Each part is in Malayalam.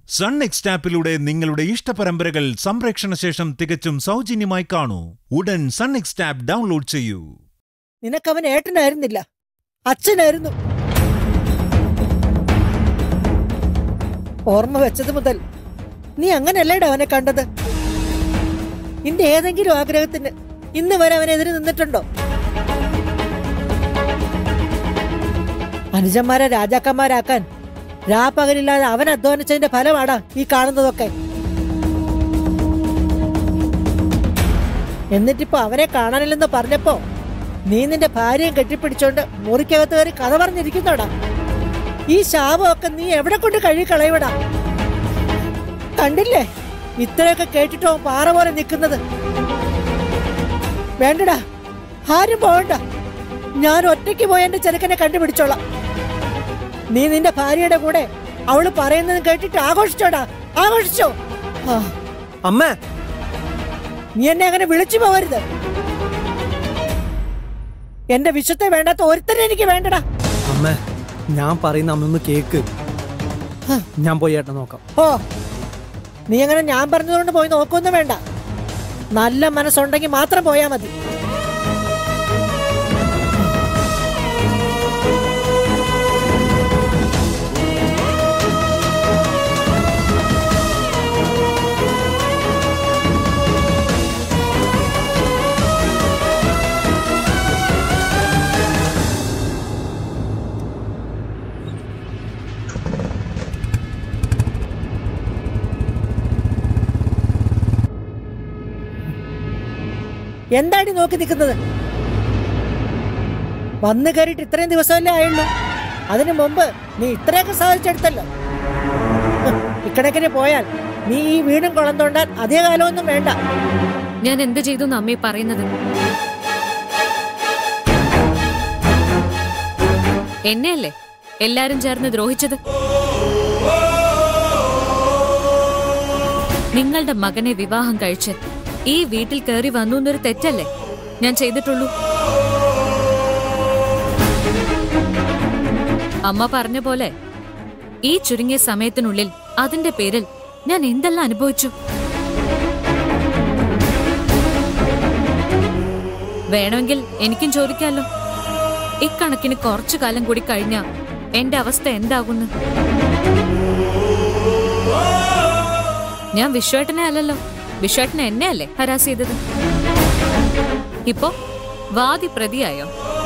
സൺ എക്സ്റ്റാപ്പിലൂടെ നിങ്ങളുടെ ഇഷ്ടപരമ്പരകൾ സംപ്രേക്ഷണ ശേഷം തികച്ചും സൗജന്യമായി കാണൂ ഉടൻ സൺ എക്സ്റ്റാപ്പ് ഡൗൺലോഡ് ചെയ്യൂ നിനക്കവൻ ഏട്ടനായിരുന്നില്ല അച്ഛനായിരുന്നു ഓർമ്മ വെച്ചത് മുതൽ നീ അങ്ങനെയല്ലേടാ അവനെ കണ്ടത് നിന്റെ ഏതെങ്കിലും ആഗ്രഹത്തിന് ഇന്ന് വരെ അവനെതിരെ നിന്നിട്ടുണ്ടോ അനുജന്മാരെ രാജാക്കന്മാരാക്കാൻ രാപ്പകലില്ലാതെ അവൻ അധ്വാനിച്ചതിന്റെ ഫലമാടാ ഈ കാണുന്നതൊക്കെ എന്നിട്ടിപ്പോ അവനെ കാണാനില്ലെന്ന് പറഞ്ഞപ്പോ നീ നിന്റെ ഭാര്യയും കെട്ടിപ്പിടിച്ചോണ്ട് മുറിക്കകത്ത് കയറി കഥ പറഞ്ഞിരിക്കുന്നോടാ ഈ ശാപമൊക്കെ നീ എവിടെ കൊണ്ട് കഴുകി കളയവിടാ കണ്ടില്ലേ ഇത്രയൊക്കെ കേട്ടിട്ടോ അവൻ പാറ പോലെ നിൽക്കുന്നത് വേണ്ടടാ ആരും പോകണ്ട ഞാൻ ഒറ്റയ്ക്ക് പോയി എന്റെ ചെറുക്കനെ കണ്ടുപിടിച്ചോളാം നീ നിന്റെ ഭാര്യയുടെ കൂടെ അവള് പറയുന്നത് കേട്ടിട്ട് ആഘോഷിച്ചോടാ ആഘോഷിച്ചോ ആ, അമ്മേ നീ എന്നെ അങ്ങനെ വിളിച്ചു പോകരുത് എന്റെ വിശ്വത്തെ വേണ്ടാത്ത ഒരുത്തനെ എനിക്ക് വേണ്ടടാ അമ്മേ ഞാൻ പറയുന്ന അമ്മ ഒന്ന് കേക്ക് ഹ. ഞാൻ പോയി ഏട്ടൻ നോക്കാം ഓ നീ അങ്ങനെ ഞാൻ പറഞ്ഞതുകൊണ്ട് പോയി നോക്കൊന്നും വേണ്ട നല്ല മനസ്സുണ്ടെങ്കിൽ മാത്രം പോയാ മതി എന്താടി നോക്കി നിൽക്കുന്നത് വന്നു കയറിയിട്ട് ഇത്രയും ദിവസമല്ലേ ആയുള്ളൂ അതിനു മുമ്പ് നീ ഇത്രയൊക്കെ സാധിച്ചെടുത്തല്ലോ ഹ്, ഇക്കണക്കിന് പോയാൽ നീ ഈ വീടും കുളം തോണ്ടാൻ അധിക കാലമൊന്നും വേണ്ട ഞാൻ എന്ത് ചെയ്തു എന്ന് അമ്മയെ പറയുന്നത് എന്നെയല്ലേ എല്ലാരും ചേർന്ന് ദ്രോഹിച്ചത് നിങ്ങളുടെ മകനെ വിവാഹം കഴിച്ച് ഈ വീട്ടിൽ കയറി വന്നു എന്നൊരു തെറ്റല്ലേ ഞാൻ ചെയ്തിട്ടുള്ളൂ അമ്മ പറഞ്ഞ പോലെ ഈ ചുരുങ്ങിയ സമയത്തിനുള്ളിൽ അതിന്റെ പേരിൽ ഞാൻ എന്തെല്ലാം അനുഭവിച്ചു വേണമെങ്കിൽ എനിക്കും ചോദിക്കാലോ ഇക്കണക്കിന് കുറച്ചു കാലം കൂടി കഴിഞ്ഞ എന്റെ അവസ്ഥ എന്താകുന്നു ഞാൻ വിശ്വേട്ടനെ അല്ലല്ലോ വിശ്വേട്ടനെ എന്നെ അല്ലേ ഹരാസ് ചെയ്തത് ഇപ്പോ വാദി പ്രതിയായോ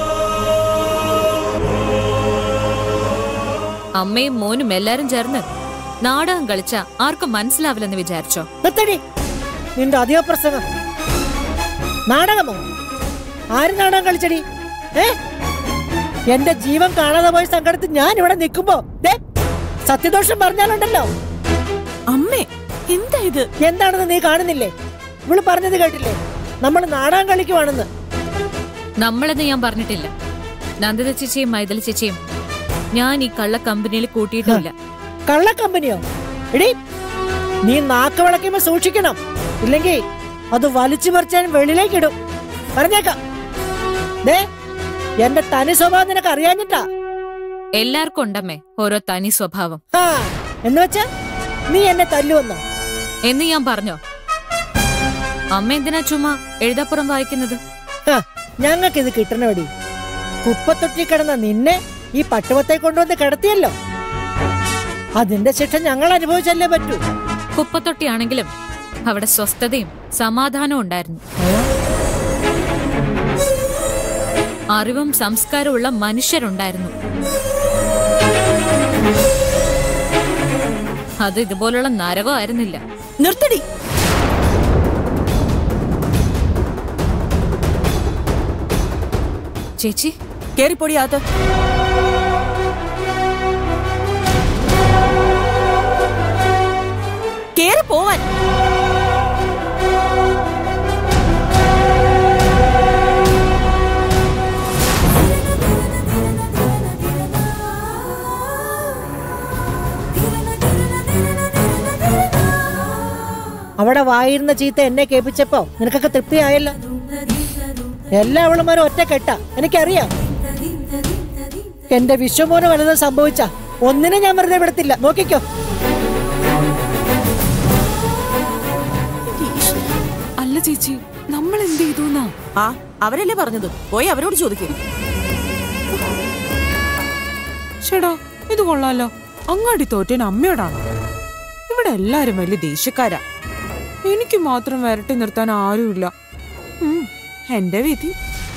അമ്മയും മോനും എല്ലാരും ചേർന്ന് നാടകം കളിച്ച ആർക്കും മനസ്സിലാവില്ലെന്ന് വിചാരിച്ചോ നിർത്തടി നിന്റെ അധിക പ്രസംഗം നാടകമോ ആര് നാടകം കളിച്ചടി ഏ എന്റെ ജീവൻ കാണാതെ പോയ സങ്കടത്തിൽ ഞാൻ ഇവിടെ നിൽക്കുമ്പോ ദേ, സത്യദോഷം പറഞ്ഞാലുണ്ടല്ലോ അമ്മേ എന്താ ഇത് എന്താണെന്ന് നീ കാണുന്നില്ലേ ഇവള് പറഞ്ഞത് കേട്ടില്ലേ നമ്മൾ നാടകം കളിക്കുവാണെന്ന് നമ്മളെന്ന് ഞാൻ പറഞ്ഞിട്ടില്ല നന്ദിത ചേച്ചിയും മൈതല ചേച്ചിയും ഞാൻ ഈ കള്ള കമ്പനിയിൽ കൂട്ടിയിട്ടില്ല കള്ള കമ്പനിയോ എടി നീ നാക്ക് വിളക്കുമ്പോ സൂക്ഷിക്കണം ഇല്ലെങ്കിൽ അത് വലിച്ചു പറിച്ചാൻ വെളിയിലേക്ക് ഇടും പറഞ്ഞേക്കാം ദേ എന്റെ തനി സ്വഭാവം നിനക്ക് അറിയാഞ്ഞിട്ടാ എല്ലാവർക്കും ഉണ്ടമ്മേ ഓരോ തനി സ്വഭാവം ആ എന്ന് വെച്ചാ നീ എന്നെ തല്ലുവന്നോ എന്ന് ഞാൻ പറഞ്ഞോ അമ്മ എന്തിനാ ചുമ്മാ എഴുതപ്പുറം വായിക്കുന്നത് ഹ, ഞങ്ങൾക്കിത് കിട്ടണവടി കുപ്പത്തൊട്ടി കിടന്ന നിന്നെ ഈ പട്ടുവത്തെ കൊണ്ടുവന്ന് കിടത്തിയല്ലോ അതിന്റെ ശിക്ഷ ഞങ്ങൾ അനുഭവിച്ചല്ലേ പറ്റൂ കുപ്പത്തൊട്ടിയാണെങ്കിലും അവിടെ സ്വസ്ഥതയും സമാധാനവും ഉണ്ടായിരുന്നു അറിവും സംസ്കാരമുള്ള മനുഷ്യരുണ്ടായിരുന്നു അത് ഇതുപോലുള്ള നരകമായിരുന്നില്ല നിർത്തടി ചേച്ചി കേറിപ്പൊടി അകത്ത് കേറി പോവാൻ അവിടെ വായിരുന്ന ചീത്ത എന്നെ കേൾപ്പിച്ചപ്പോ നിനക്കൊക്കെ തൃപ്തിയായല്ലോ എല്ലാ അവളുമാരും ഒറ്റ കെട്ട എനിക്കറിയാം എന്റെ വിശ്വമോന് വലുതും സംഭവിച്ച ഒന്നിനെ ഞാൻ വെറുതെ വിടത്തില്ല നോക്കിക്കോ ചേച്ചി നമ്മൾ എന്ത് ചെയ്തു ആ അവരല്ലേ പറഞ്ഞത് പോയി അവരോട് ചോദിക്കും ചേടാ ഇത് കൊള്ളാലോ അങ്ങാടി തോറ്റൻ അമ്മയോടാണ് ഇവിടെ എല്ലാരും വലിയ ദേഷ്യക്കാരാ എനിക്ക് മാത്രം വരട്ടി നിർത്താൻ ആരുമില്ല ഉം, എന്റെ വിധി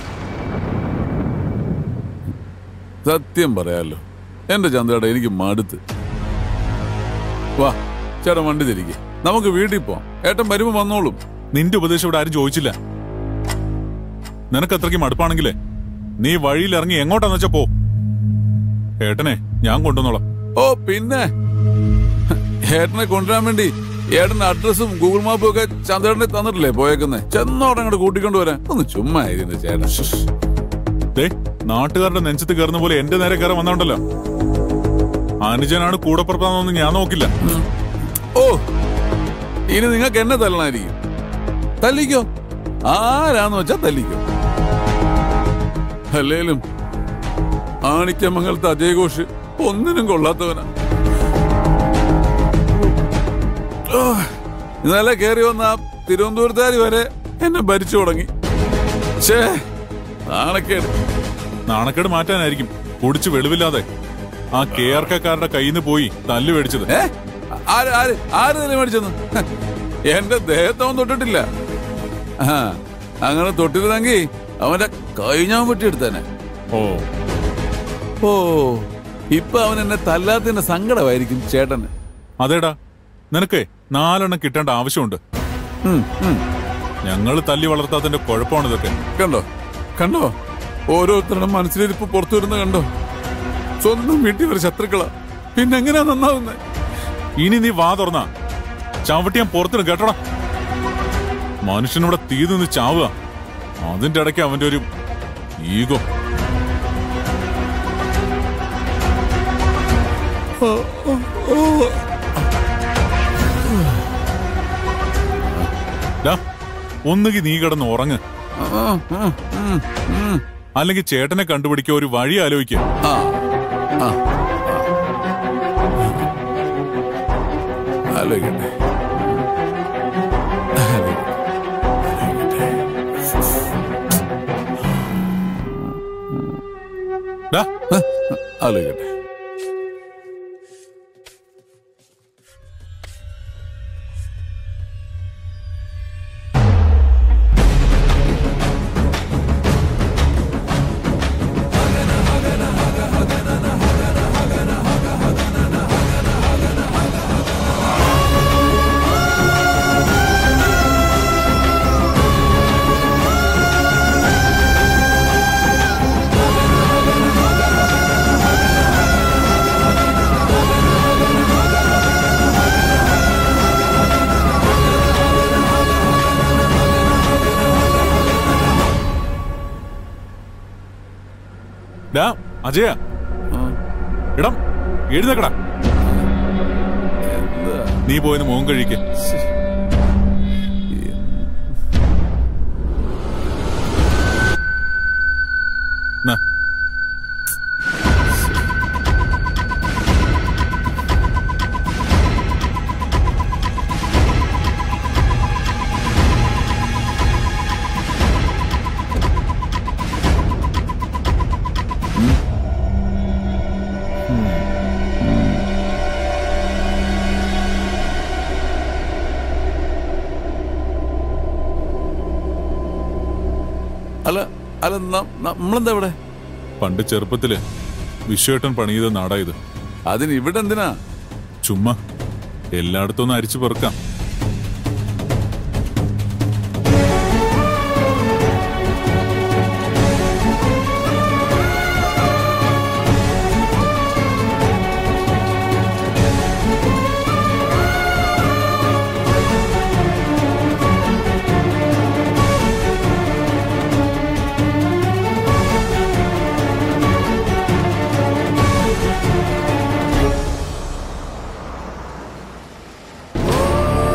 സത്യം പറയാലോ എന്റെ ചന്തയുടെ എനിക്ക് മടുത്ത് വാ ചേട്ടൻ വണ്ടി തിരികെ നമുക്ക് വീട്ടിൽ പോവാം ഏട്ടൻ വരുമ്പോ വന്നോളും നിന്റെ ഉപദേശം ഇവിടെ ആരും ചോദിച്ചില്ല നിനക്ക് അത്രയ്ക്ക് മടുപ്പാണെങ്കിലേ നീ വഴിയിൽ ഇറങ്ങി എങ്ങോട്ടാന്ന് വെച്ചാ പോ ഏട്ടനെ ഞാൻ കൊണ്ടുവന്നോളാം ഓ പിന്നെ ഏട്ടനെ കൊണ്ടുവരാൻ വേണ്ടി ഏട്ടന്റെ അഡ്രസ്സും ഗൂഗിൾ മാപ്പും ഒക്കെ ചന്ദ്രനെ തന്നിട്ടില്ലേ പോയേക്കുന്നേ ചെന്നോടെ അങ്ങോട്ട് കൂട്ടിക്കൊണ്ട് വരാൻ ഒന്ന് ചുമ്മാ ആയിരുന്നു ചേട്ടൻ ദേ നാട്ടുകാരുടെ നെഞ്ചത്ത് കയറുന്ന പോലെ എന്റെ നേരെ കയറി വന്നോണ്ടല്ലോ അനുജനാണ് കൂടെ പുറത്താന്നൊന്നും ഞാൻ നോക്കില്ല ഓ ഇനി നിങ്ങൾക്ക് എന്നെ തല്ലണായിരിക്കും തല്ലിക്കോ ആരാന്ന് വെച്ചാ തല്ലിക്കോ അല്ലേലും ആണിക്കമംഗലത്തെ അജയ് ഘോഷ് ഒന്നിനും കൊള്ളാത്തവനാ ഓ, ഇന്നലെ കയറി വന്ന ആ തിരുവനന്തപുരത്തുകാരി വരെ എന്നെ ഭരിച്ചു തുടങ്ങി ഛേ നാണക്കേട് നാണക്കേട് മാറ്റാനായിരിക്കും കുടിച്ച് വെളിവില്ലാതെ ആ കെ ആർ കെക്കാരുടെ കയ്യിൽ നിന്ന് പോയി തല്ല് മേടിച്ചത് ഏ ആര് ആര് ആര് തന്നെ മേടിച്ചെന്ന് ഹ, എന്റെ ദേഹത്തവൻ തൊട്ടിട്ടില്ല ആ അങ്ങനെ തൊട്ടിരുന്നെങ്കിൽ അവന്റെ കൈ ഞാൻ വെട്ടിയെടുത്തേനെ ഓ ഓ ഇപ്പൊ അവൻ എന്നെ തല്ലാത്തതിന്റെ സങ്കടമായിരിക്കും ചേട്ടന് അതേടാ നിനക്ക് നാലെണ്ണം കിട്ടേണ്ട ആവശ്യമുണ്ട് ഉം, ഉം. ഞങ്ങൾ തല്ലി വളർത്താത്തതിന്റെ കുഴപ്പമാണ് ഇതൊക്കെ കണ്ടോ കണ്ടോ ഓരോരുത്തരുടെ മനസ്സിലിരിപ്പ് പുറത്തു വരുന്ന കണ്ടോ സ്വന്തം വീട്ടിൽ ഒരു ശത്രുക്കളാ പിന്നെ എങ്ങനെയാ നന്നാവുന്നേ ഇനി നീ വാ തുറന്ന ചവിട്ടി ഞാൻ പുറത്തിന് കേട്ടോടാ മനുഷ്യനിവിടെ തീ നിന്ന് ചാവുക അതിന്റെ ഇടയ്ക്ക് അവന്റെ ഒരു ഈഗോ ഡാ, ഒന്നുകിൽ നീ കിടന്ന് ഉറങ്ങ് ആ, ആ, ഉം, ഉം. അല്ലെങ്കിൽ ചേട്ടനെ കണ്ടുപിടിക്കുക ഒരു വഴി ആലോചിക്കുക ആ ആ ആലോചിക്കട്ടെ ഡാ, ആലോചിക്കട്ടെ ഡാ അജയ ഇടം എഴുന്നേക്കടാ നീ പോയെന്ന് മോൻ കഴിക്ക് നാ, അല്ല അല്ല ന- നമ്മളെന്താ ഇവിടെ പണ്ട് ചെറുപ്പത്തില് വിശ്വേട്ടൻ പണിയത് നാടാ ഇത് അതിന് ഇവിടെ എന്തിനാ ചുമ്മാ എല്ലായിടത്തും ഒന്ന് അരിച്ചു പെറുക്കാം ആ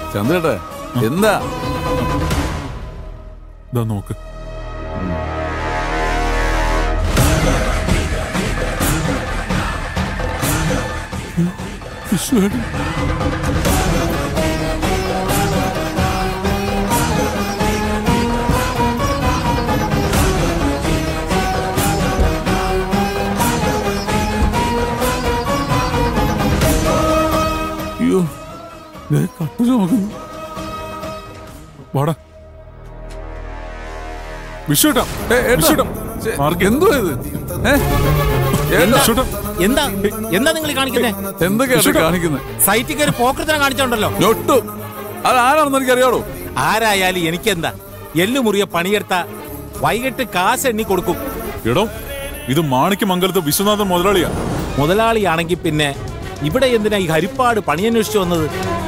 ചന്ദ്രേട്ടാ എന്താ ഇതാ നോക്ക് വിശ്വേട്ടൻ അയ്യോ ദേ കട്ടു ചുമക്കുന്നു വാടാ വിഷുട്ടാ ഏ, ഏട്ടാ. വിഷുട്ടാ ചെ, മാർക്ക്. എന്തുവാ ഇത് ഏ? ഏട്ടാ, വിഷുട്ടാ എന്താ എന്താ നിങ്ങൾ കാണിക്കുന്നേ എന്തൊക്കെയാ വിഷുട്ടാ. കാണിക്കുന്നത് സൈറ്റിൽ കയറി പോക്കറ്റിനെ കാണിച്ചോണ്ടല്ലോ ഞൊട്ടു അത് ആരാണെന്ന് എനിക്ക് അറിയാടോ ആരായാലും എനിക്കെന്താ എല്ലു മുറിയ പണിയെടുത്ത വൈകിട്ട് കാശ് എണ്ണി കൊടുക്കും എടോ ഇത് മാണിക്യമംഗലത്ത് വിശ്വനാഥൻ മുതലാളിയാ മുതലാളിയാണെങ്കിൽ പിന്നെ ഇവിടെ എന്തിനാ ഈ ഹരിപ്പാട് പണിയന്വേഷിച്ചു വന്നത്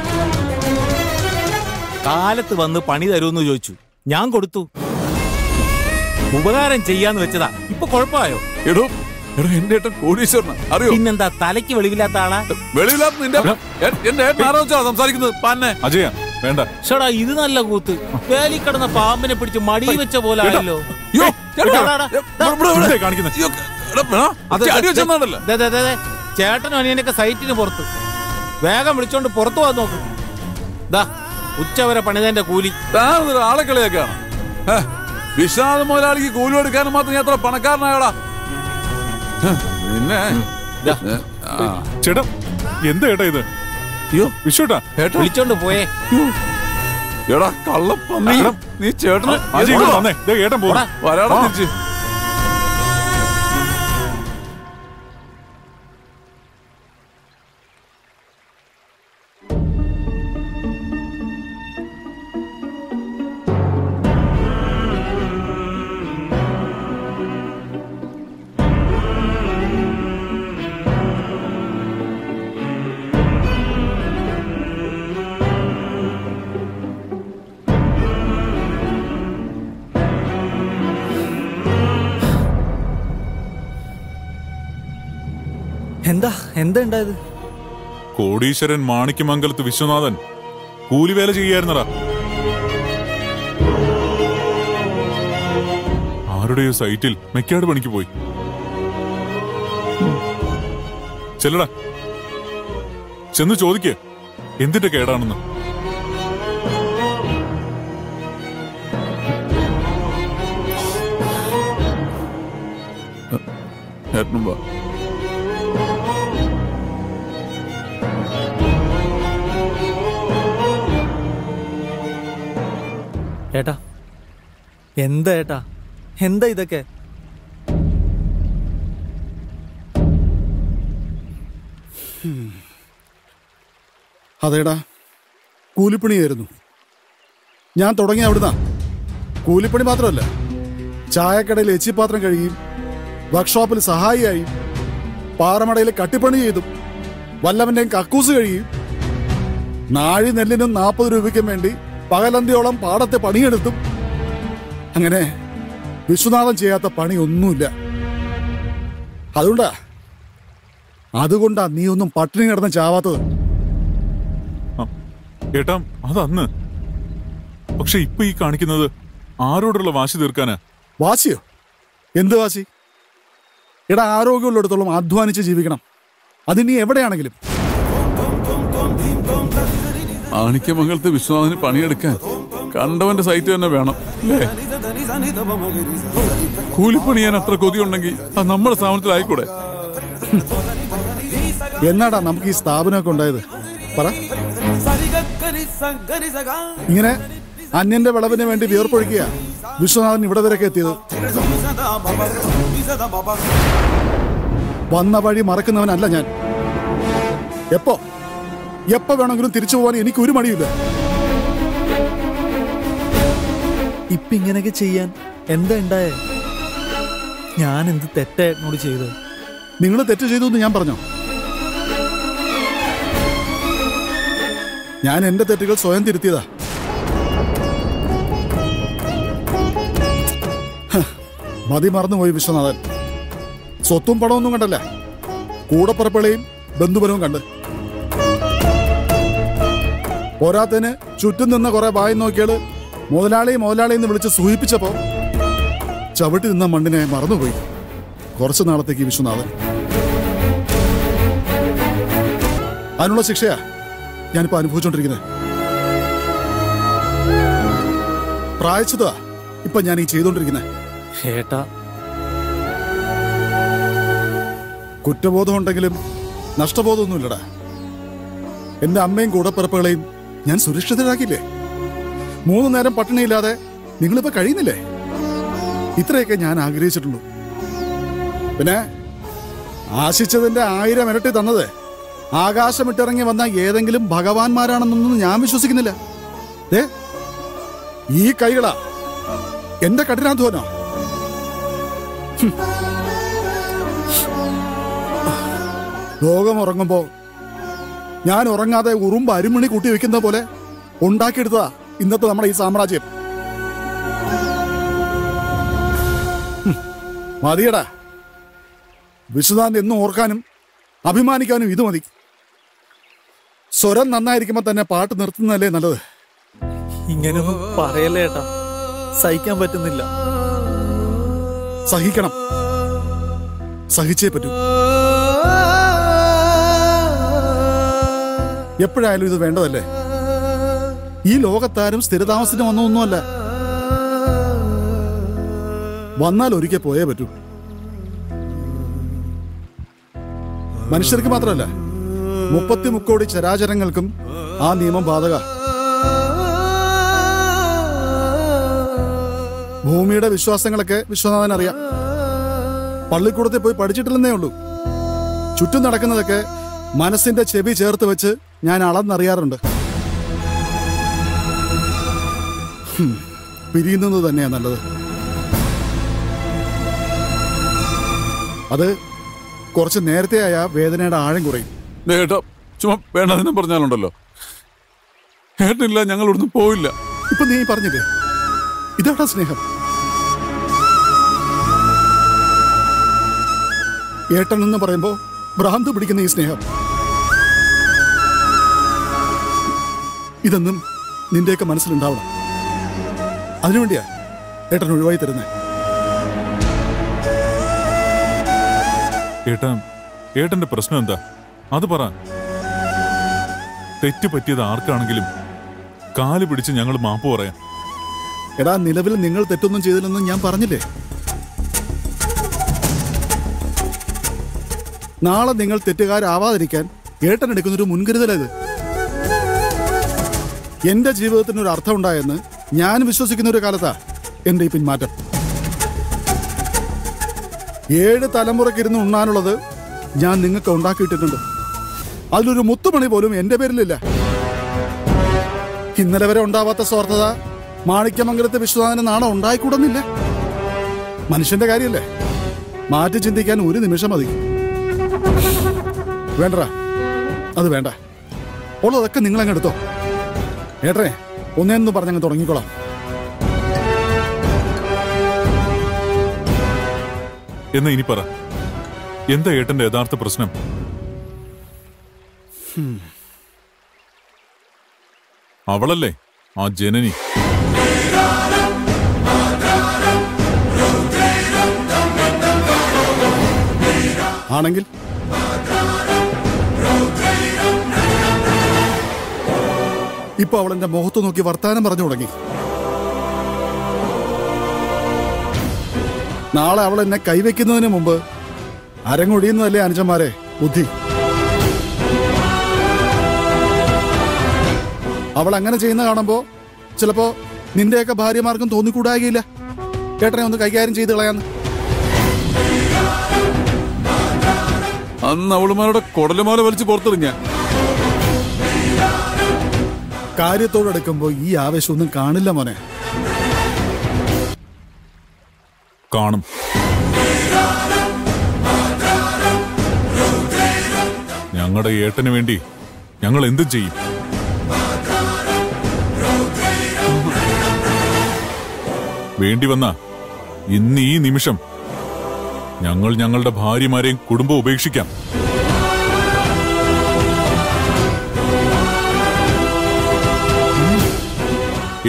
കാലത്ത് വന്ന് പണി തരുമെന്ന് ചോദിച്ചു ഞാൻ കൊടുത്തു ഉപകാരം ചെയ്യാന്ന് വെച്ചതാ ഇപ്പൊ കുഴപ്പമായോ എടോ എടോ എന്റെ ഏട്ടൻ കോടീശ്വരനാ അറിയോ പിന്നെന്താ തലയ്ക്ക് വെളിവില്ലാത്ത ആളാ വെളിയില്ലാത്ത നിന്റെ എ- എന്റെ ഏട്ടൻ ആരോ വെച്ചാ സംസാരിക്കുന്നത് പന്നെ അജയ വേണ്ട ഷടാ ഇത് നല്ല കൂത്ത് വേലി കിടന്ന പാമ്പിനെ പിടിച്ച് മടി വെച്ച പോലെ ആയല്ലോ യ്യോ, ചേട്ടാ, എടാ, എടാ, ഏ, ഇവിടെ, ഇവിടെ, ഇവിടെ. എന്താ കാണിക്കുന്നെ? അയ്യോ, എടാ, വേണോ? അത് അടി വെച്ചെന്നാണല്ലോ ദേ, ദേ, ദേ, ദേ. ചേട്ടനും അനിയനൊക്കെ സൈറ്റിന് പുറത്ത് വേഗം വിളിച്ചോണ്ട് പുറത്തു പോകാൻ നോക്ക് ദാ ഉച്ചവരെ പണിതന്റെ കൂലി താനൊരു ആളെ കളിയൊക്കെയാണ് വിശ്വനാഥ മുതലാളിക്ക് കൂലി കൊടുക്കാനും മാത്രം ഞാൻ എത്ര പണക്കാരനായടാ ഹ്, നിന്നെ ദാ. ഏ, ആ. ചേട്ടാ എന്താ ഏട്ടാ ഇത് അയ്യോ വിഷുട്ടാ ഏട്ടാ വിളിച്ചോണ്ട് പോയേ എടാ കള്ളപ്പന്നി എടാ. നീ ചേട്ടന് അജയ് ഇങ്ങോട്ട് വന്നേ ദേ ഏട്ടൻ പോടാ വരാടാ തിരിച്ച് എന്താ എന്താ ഉണ്ടായത് കോടീശ്വരൻ മാണിക്യമംഗലത്ത് വിശ്വനാഥൻ കൂലിവേല ചെയ്യായിരുന്നടാ ആരുടെയോ സൈറ്റിൽ മെക്കാട് പണിക്ക് പോയി ചെല്ലടാ ചെന്ന് ചോദിക്ക് എന്തിന്റെ കേടാണെന്ന് ഏട്ടനും വാ ഏട്ടാ എന്താ ഏട്ടാ എന്താ ഇതൊക്കെ അതേടാ കൂലിപ്പണിയായിരുന്നു ഞാൻ തുടങ്ങി അവിടുന്ന് കൂലിപ്പണി മാത്രമല്ല ചായക്കടയിൽ എച്ചിപ്പാത്രം കഴുകിയും വർക്ക്ഷോപ്പിൽ സഹായിയായും പാറമടയിൽ കട്ടിപ്പണി ചെയ്തും വല്ലവന്റെയും കക്കൂസ് കഴുകിയും നാഴി നെല്ലിനും നാൽപ്പത് രൂപയ്ക്കും വേണ്ടി പകലന്തിയോളം പാടത്തെ പണിയെടുത്തും അങ്ങനെ വിശ്വനാഥൻ ചെയ്യാത്ത പണി ഒന്നുമില്ല അതുകൊണ്ടാ അതുകൊണ്ടാ നീ ഒന്നും പട്ടിണി കിടന്ന് ചാവാത്തത് ഏട്ടാ അതന്ന് പക്ഷെ ഇപ്പൊ ഈ കാണിക്കുന്നത് ആരോടുള്ള വാശി തീർക്കാനാ വാശിയോ എന്ത് വാശി എടാ ആരോഗ്യമുള്ളിടത്തോളം അധ്വാനിച്ച് ജീവിക്കണം അത് നീ എവിടെയാണെങ്കിലും മാണിക്യമംഗലത്ത് വിശ്വനാഥന് പണിയെടുക്കാൻ കണ്ടവന്റെ സൈറ്റ് തന്നെ വേണം അല്ലേ കൂലിപ്പണി ചെയ്യാൻ അത്ര കൊതിയുണ്ടെങ്കിൽ അത് നമ്മുടെ സ്ഥാപനത്തിലായിക്കൂടെ എന്നാടാ നമുക്ക് ഈ സ്ഥാപനമൊക്കെ ഉണ്ടായത് പറ ഇങ്ങനെ അന്യന്റെ വിളവിന് വേണ്ടി വിയർപ്പൊഴിക്കുക വിശ്വനാഥൻ ഇവിടെ വരെയൊക്കെ എത്തിയത് വന്ന വഴി മറക്കുന്നവനല്ല ഞാൻ എപ്പോ എപ്പോ വേണമെങ്കിലും തിരിച്ചു പോകാൻ എനിക്ക് ഒരു മടിയില്ല ഇപ്പൊ ഇങ്ങനെയൊക്കെ ചെയ്യാൻ എന്താ ഉണ്ടായേ ഞാൻ എന്ത് തെറ്റാ ഏട്ടനോട് ചെയ്തത് നിങ്ങൾ തെറ്റ് ചെയ്തു എന്ന് ഞാൻ പറഞ്ഞോ ഞാൻ എന്റെ തെറ്റുകൾ സ്വയം തിരുത്തിയതാ ഹ, മതി മറന്നുപോയി വിശ്വനാഥൻ സ്വത്തും പണമൊന്നും കണ്ടല്ല കൂടപ്പുറപ്പളയും ബന്ധുബലവും കണ്ട് പോരാത്തതിന് ചുറ്റും നിന്ന കുറെ വായി നോക്കിയാള് മുതലാളി മുതലാളി എന്ന് വിളിച്ച് സൂഹിപ്പിച്ചപ്പോ ചവിട്ടി നിന്ന മണ്ണിനെ മറന്നുപോയി കുറച്ചു നാളത്തേക്ക് വിശ്വനാഥൻ അതിനുള്ള ശിക്ഷയാ ഞാനിപ്പോ അനുഭവിച്ചോണ്ടിരിക്കുന്നത് പ്രായച്ചതാ ഇപ്പൊ ഞാൻ ഈ ചെയ്തോണ്ടിരിക്കുന്നത് ഏട്ടാ കുറ്റബോധം ഉണ്ടെങ്കിലും നഷ്ടബോധമൊന്നുമില്ലടാ എന്റെ അമ്മയും കൂടപ്പിറപ്പുകളെയും ഞാൻ സുരക്ഷിതരാക്കിയില്ലേ മൂന്ന് നേരം പട്ടിണിയില്ലാതെ നിങ്ങളിപ്പോ കഴിയുന്നില്ലേ ഇത്രയൊക്കെ ഞാൻ ആഗ്രഹിച്ചിട്ടുള്ളൂ പിന്നെ ആശിച്ചതിന്റെ ആയിരം ഇരട്ടി തന്നത് ആകാശമിട്ടിറങ്ങി വന്ന ഏതെങ്കിലും ഭഗവാന്മാരാണെന്നൊന്നും ഞാൻ വിശ്വസിക്കുന്നില്ല ദേ ഈ കൈകളാ എന്റെ കഠിനാധ്വാനോ ഹും. ലോകം ഉറങ്ങുമ്പോ ഞാൻ ഉറങ്ങാതെ ഉറുമ്പ് അരിമണി കൂട്ടി വെക്കുന്ന പോലെ ഉണ്ടാക്കിയെടുത്തതാ ഇന്നത്തെ നമ്മുടെ ഈ സാമ്രാജ്യം ഹും. മതിയടാ വിശുദ്ധാന്ത് എന്നും ഓർക്കാനും അഭിമാനിക്കാനും ഇത് മതി സ്വരം നന്നായിരിക്കുമ്പോ തന്നെ പാട്ട് നിർത്തുന്നതല്ലേ നല്ലത് ഇങ്ങനെയൊന്നും പറയല്ലേ ഏട്ടാ സഹിക്കാൻ പറ്റുന്നില്ല സഹിക്കണം സഹിച്ചേ പറ്റൂ എപ്പോഴായാലും ഇത് വേണ്ടതല്ലേ ഈ ലോകത്താരും സ്ഥിരതാമസത്തിന് വന്നൊന്നുമല്ല വന്നാൽ ഒരിക്കൽ പോയേ പറ്റൂ മനുഷ്യർക്ക് മാത്രമല്ല മുപ്പത്തി മുക്കോടി ചരാചരങ്ങൾക്കും ആ നിയമം ബാധക ഭൂമിയുടെ വിശ്വാസങ്ങളൊക്കെ വിശ്വനാഥൻ അറിയാം പള്ളിക്കൂടത്തിൽ പോയി പഠിച്ചിട്ടില്ലെന്നേ ഉള്ളൂ ചുറ്റും നടക്കുന്നതൊക്കെ മനസ്സിന്റെ ചെവി ചേർത്ത് വെച്ച് ഞാൻ അളന്നറിയാറുണ്ട് ഹും, പിരിയുന്നത് തന്നെയാ നല്ലത് അത് കുറച്ച് നേരത്തെ ആയ വേദനയുടെ ആഴം കുറയും ഏട്ടാ ചുമ്മാ വേണ്ടതിനും പറഞ്ഞാലുണ്ടല്ലോ ഏട്ടനില്ല ഞങ്ങൾ ഇവിടുന്ന് പോയില്ല ഇപ്പൊ നീ പറഞ്ഞില്ലേ ഇതാടാ സ്നേഹം ഏട്ടൻ എന്ന് പറയുമ്പോ ഭ്രാന്ത് പിടിക്കുന്ന ഈ സ്നേഹം ഇതൊന്നും നിന്റെയൊക്കെ മനസ്സിലുണ്ടാവണം അതിനുവേണ്ടിയാ ഏട്ടൻ ഒഴിവായി തരുന്നേ ഏട്ടാ ഏട്ടന്റെ പ്രശ്നം എന്താ അത് പറ തെറ്റ് പറ്റിയത് ആർക്കാണെങ്കിലും കാല് പിടിച്ച് ഞങ്ങൾ മാപ്പ് പറയാം എടാ നിലവിൽ നിങ്ങൾ തെറ്റൊന്നും ചെയ്തില്ലെന്ന് ഞാൻ പറഞ്ഞില്ലേ നാളെ നിങ്ങൾ തെറ്റുകാരാവാതിരിക്കാൻ ഏട്ടൻ എടുക്കുന്നൊരു മുൻകരുതലത് എന്റെ ജീവിതത്തിന് ഒരു അർത്ഥം ഉണ്ടായെന്ന് ഞാൻ വിശ്വസിക്കുന്ന ഒരു കാലത്താ എന്റെ ഈ പിന്മാറ്റം ഏഴ് തലമുറയ്ക്ക് ഇരുന്ന് ഉണ്ണാനുള്ളത് ഞാൻ നിങ്ങൾക്ക് ഉണ്ടാക്കിയിട്ടിട്ടുണ്ട് അതിലൊരു മുത്തുമണി പോലും എന്റെ പേരിലില്ല ഇന്നലെ വരെ ഉണ്ടാവാത്ത സ്വാർത്ഥത മാണിക്യമംഗലത്തെ വിശ്വനാഥന് നാളെ ഉണ്ടായിക്കൂടുന്നില്ല മനുഷ്യന്റെ കാര്യല്ലേ മാറ്റി ചിന്തിക്കാൻ ഒരു നിമിഷം മതി വേണ്ടടാ അത് വേണ്ട ഉള്ളതൊക്കെ നിങ്ങൾ അങ്ങ് എടുത്തോ ഏട്ടേ ഒന്നേന്ന് പറഞ്ഞങ്ങ് തുടങ്ങിക്കോളാം എന്നാ ഇനി പറ എന്താ ഏട്ടന്റെ യഥാർത്ഥ പ്രശ്നം അവളല്ലേ ആ ജനനി ആണെങ്കിൽ ഇപ്പൊ അവൾ എന്റെ മുഖത്ത് നോക്കി വർത്താനം പറഞ്ഞു തുടങ്ങി നാളെ അവൾ എന്നെ കൈവയ്ക്കുന്നതിന് മുമ്പ് അരങ്ങൊടിയുന്നതല്ലേ അനുജന്മാരെ ബുദ്ധി അവൾ അങ്ങനെ ചെയ്യുന്ന കാണുമ്പോ ചിലപ്പോ നിന്റെയൊക്കെ ഭാര്യമാർക്കും തോന്നിക്കൂടാകില്ല ഏട്ടനെ ഒന്ന് കൈകാര്യം ചെയ്ത് കളയാന്ന് അന്ന് അവളുമാരുടെ കുടലുമാല വലിച്ച് പുറത്തിറങ്ങിയ കാര്യത്തോടെടുക്കുമ്പോ ഈ ആവേശമൊന്നും കാണില്ല മോനെ കാണും ഞങ്ങളുടെ ഏട്ടന് വേണ്ടി ഞങ്ങൾ എന്തും ചെയ്യും വേണ്ടി വന്ന ഇന്ന് ഈ നിമിഷം ഞങ്ങൾ ഞങ്ങളുടെ ഭാര്യമാരെയും കുടുംബം ഉപേക്ഷിക്കാം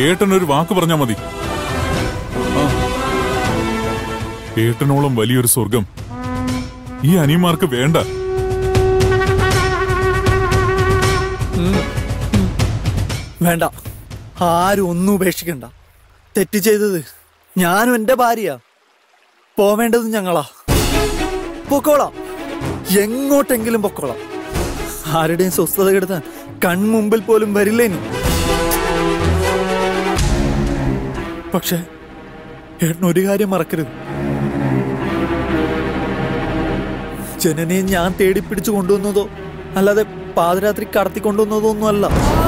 ഏട്ടനൊരു വാക്ക് പറഞ്ഞാ മതി ഏട്ടനോളം വലിയൊരു സ്വർഗം ഈ അനിയന്മാർക്ക് വേണ്ട വേണ്ട ആരും ഒന്നും ഉപേക്ഷിക്കണ്ട തെറ്റ് ചെയ്തത് ഞാനും എന്റെ ഭാര്യയാ പോവേണ്ടത് ഞങ്ങളാ പൊക്കോളാം എങ്ങോട്ടെങ്കിലും പൊക്കോളാം ആരുടെയും സ്വസ്ഥത കെടുത്താൻ കൺമുമ്പിൽ പോലും വരില്ലേനി പക്ഷെ ഏട്ടൻ ഒരു കാര്യം മറക്കരുത് ജനനെ ഞാൻ തേടി പിടിച്ചു കൊണ്ടുവന്നതോ അല്ലാതെ പാതിരാത്രി കടത്തി കൊണ്ടുവന്നതോ ഒന്നുമല്ല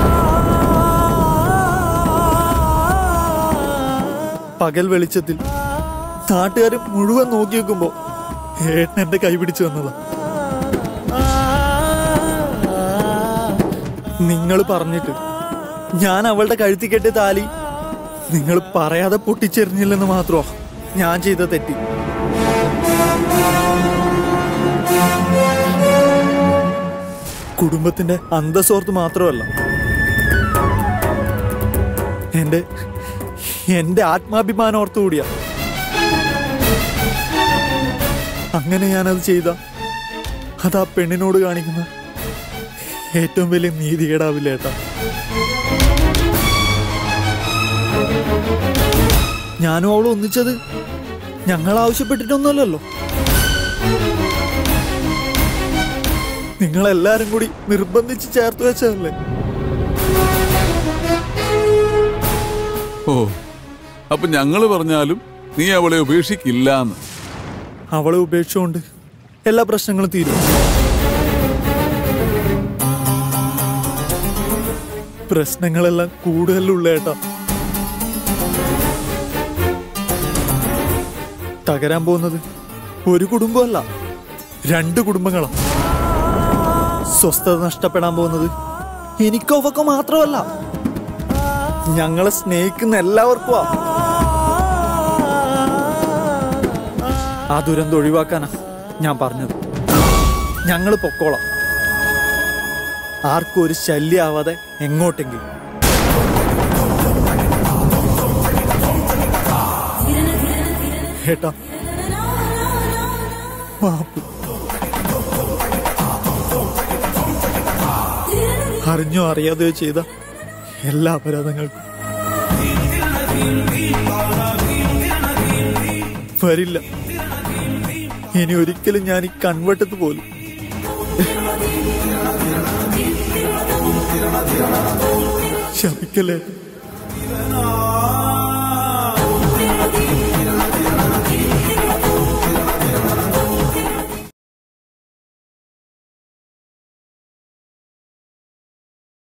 പകൽ വെളിച്ചത്തിൽ നാട്ടുകാർ മുഴുവൻ നോക്കി വെക്കുമ്പോ ഏട്ടൻ എന്റെ കൈ പിടിച്ചു വന്നതാ നിങ്ങൾ പറഞ്ഞിട്ട് ഞാൻ അവളുടെ കഴുത്തി കെട്ടിയ താലി നിങ്ങൾ പറയാതെ പൊട്ടിച്ചെറിഞ്ഞില്ലെന്ന് മാത്രമോ ഞാൻ ചെയ്ത തെറ്റി കുടുംബത്തിന്റെ അന്തസ്സോർത്ത് മാത്രമല്ല എന്റെ എന്റെ ആത്മാഭിമാനം ഓർത്തു കൂടിയാ അങ്ങനെ ഞാനത് ചെയ്ത അത് ആ പെണ്ണിനോട് കാണിക്കുന്ന ഏറ്റവും വലിയ നീതികേടാവില്ല ഏട്ടാ ഞാനും അവളും ഒന്നിച്ചത് ഞങ്ങൾ ആവശ്യപ്പെട്ടിട്ടൊന്നുമല്ലല്ലോ നിങ്ങളെല്ലാരും കൂടി നിർബന്ധിച്ച് ചേർത്ത് വെച്ചതല്ലേ ഓ അപ്പൊ ഞങ്ങള് പറഞ്ഞാലും നീ അവളെ ഉപേക്ഷിക്കില്ലാന്ന് അവളെ ഉപേക്ഷിച്ചുകൊണ്ട് എല്ലാ പ്രശ്നങ്ങളും തീരും പ്രശ്നങ്ങളെല്ലാം കൂടുതലുള്ള ഏട്ടാ തകരാൻ പോകുന്നത് ഒരു കുടുംബമല്ല രണ്ട് കുടുംബങ്ങളാ സ്വസ്ഥത നഷ്ടപ്പെടാൻ പോകുന്നത് എനിക്കോ അവക്കോ മാത്രമല്ല ഞങ്ങളെ സ്നേഹിക്കുന്ന എല്ലാവർക്കും ആ ദുരന്തം ഒഴിവാക്കാനാ ഞാൻ പറഞ്ഞത് ഞങ്ങൾ പൊക്കോളാം ആർക്കും ഒരു ശല്യമാവാതെ എങ്ങോട്ടെങ്കിലും ഏട്ടാ മാപ്പ് അറിഞ്ഞോ അറിയാതെയോ ചെയ്ത എല്ലാ അപരാധങ്ങൾക്കും വരില്ല ഇനി ഒരിക്കലും ഞാൻ ഈ കൺവട്ടത്ത് പോലും ക്ഷമിക്കല്ലേ